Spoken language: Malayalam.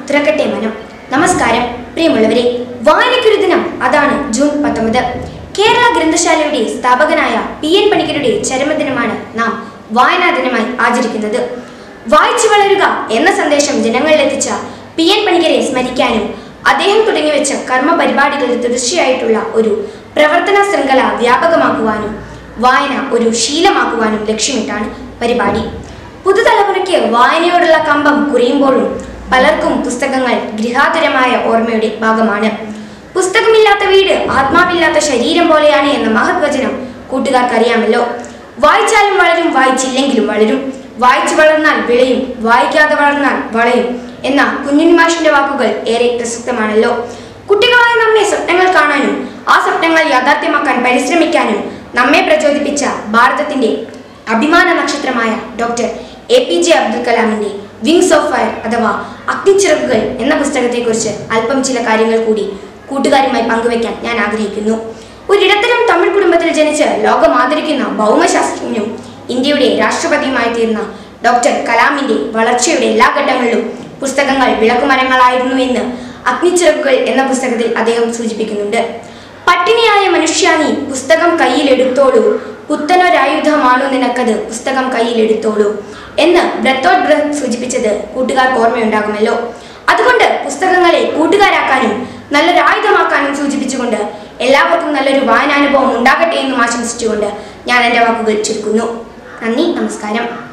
തുറക്കട്ടെ മനം നമസ്കാരം പ്രിയമുള്ളവരെ വായനയ്ക്കൊരു ദിനം അതാണ് ജൂൺ പത്തൊമ്പത് കേരള ഗ്രന്ഥശാലയുടെ സ്ഥാപകനായ പി എൻ പണിക്കരുടെ ചരമദിനമാണ് നാം വായനാ ദിനമായി ആചരിക്കുന്നത് വായിച്ചു വളരുക എന്ന സന്ദേശം ജനങ്ങളിലെത്തിച്ച പി എൻ പണിക്കരെ സ്മരിക്കാനും അദ്ദേഹം തുടങ്ങിവെച്ച കർമ്മ പരിപാടികളിൽ തുടർച്ചയായിട്ടുള്ള ഒരു പ്രവർത്തന ശൃംഖല വ്യാപകമാക്കുവാനും വായന ഒരു ശീലമാക്കുവാനും ലക്ഷ്യമിട്ടാണ് പരിപാടി പുതുതലമുറയ്ക്ക് വായനയോടുള്ള കമ്പം കുറയുമ്പോഴും പലർക്കും പുസ്തകങ്ങൾ ഗൃഹാതുരമായ ഓർമ്മയുടെ ഭാഗമാണ് പുസ്തകമില്ലാത്ത വീട് ആത്മാവില്ലാത്ത ശരീരം പോലെയാണ് എന്ന മഹത് വചനം കൂട്ടുകാർക്ക് അറിയാമല്ലോ വായിച്ചാലും വളരും വായിച്ചില്ലെങ്കിലും വളരും വായിച്ചു വളർന്നാൽ വിളയും വായിക്കാതെ വളർന്നാൽ വളയും എന്ന കുഞ്ഞുണ്ണിമാഷിന്റെ വാക്കുകൾ ഏറെ പ്രസക്തമാണല്ലോ കുട്ടികളായ നമ്മെ സ്വപ്നങ്ങൾ കാണാനും ആ സ്വപ്നങ്ങൾ യാഥാർത്ഥ്യമാക്കാൻ പരിശ്രമിക്കാനും നമ്മെ പ്രചോദിപ്പിച്ച ഭാരതത്തിന്റെ അഭിമാന നക്ഷത്രമായ doctor A P J Abdul കലാമിന്റെ വിങ്സ് ഓഫ് ഫയർ അഥവാ അഗ്നിച്ചിറകുകൾ എന്ന പുസ്തകത്തെക്കുറിച്ച് അല്പം ചില കാര്യങ്ങൾ കൂടി കൂട്ടുകാരുമായി പങ്കുവയ്ക്കാൻ ഞാൻ ആഗ്രഹിക്കുന്നു ഒരിടത്തരം തമിഴ് കുടുംബത്തിൽ ജനിച്ച് ലോകം ആദരിക്കുന്ന ഭൗമശാസ്ത്രജ്ഞനും ഇന്ത്യയുടെ രാഷ്ട്രപതിയുമായി തീർന്ന ഡോക്ടർ കലാമിന്റെ വളർച്ചയുടെ എല്ലാ ഘട്ടങ്ങളിലും പുസ്തകങ്ങൾ വിളക്കുമരങ്ങളായിരുന്നു എന്ന് അഗ്നിച്ചിറകുകൾ എന്ന പുസ്തകത്തിൽ അദ്ദേഹം സൂചിപ്പിക്കുന്നുണ്ട് പട്ടിണിയായ മനുഷ്യ നീ പുസ്തകം കയ്യിലെടുത്തോളൂ പുത്തനൊരായുധമാണു നിനക്കത് പുസ്തകം കയ്യിലെടുത്തോളൂ എന്ന് ബ്രത്തോട്ട് ബ്രത്ത് സൂചിപ്പിച്ചത് കൂട്ടുകാർക്ക് ഓർമ്മയുണ്ടാകുമല്ലോ അതുകൊണ്ട് പുസ്തകങ്ങളെ കൂട്ടുകാരാക്കാനും നല്ലൊരു ആയുധമാക്കാനും സൂചിപ്പിച്ചുകൊണ്ട് എല്ലാവർക്കും നല്ലൊരു വായനാനുഭവം ഉണ്ടാകട്ടെ എന്നും ആശംസിച്ചുകൊണ്ട് ഞാൻ എൻ്റെ വാക്കുകൾ ചുരുക്കുന്നു നന്ദി നമസ്കാരം